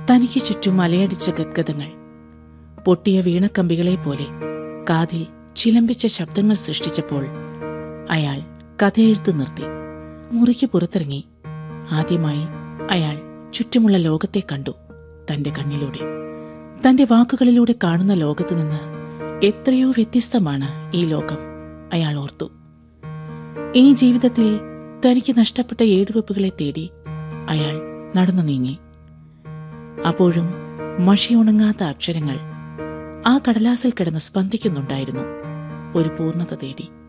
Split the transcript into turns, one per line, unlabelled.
തനിക്ക് ചുറ്റും അലയടിച്ച ഗദ്ഗതങ്ങൾ പൊട്ടിയ വീണക്കമ്പികളെ പോലെ കാതിൽ ചിലമ്പിച്ച ശബ്ദങ്ങൾ സൃഷ്ടിച്ചപ്പോൾ അയാൾ കഥയെഴുത്തു നിർത്തി മുറിക്ക് പുറത്തിറങ്ങി ആദ്യമായി അയാൾ ചുറ്റുമുള്ള ലോകത്തെ കണ്ടു തന്റെ കണ്ണിലൂടെ തന്റെ വാക്കുകളിലൂടെ കാണുന്ന ലോകത്തു നിന്ന് എത്രയോ വ്യത്യസ്തമാണ് ഈ ലോകം അയാൾ ഓർത്തു ഈ ജീവിതത്തിൽ തനിക്ക് നഷ്ടപ്പെട്ട ഏടുവെപ്പുകളെ തേടി അയാൾ നടന്നു നീങ്ങി അപ്പോഴും മഷിയുണങ്ങാത്ത അക്ഷരങ്ങൾ ആ കടലാസിൽ കിടന്ന് സ്പന്ദിക്കുന്നുണ്ടായിരുന്നു ഒരു പൂർണ്ണത തേടി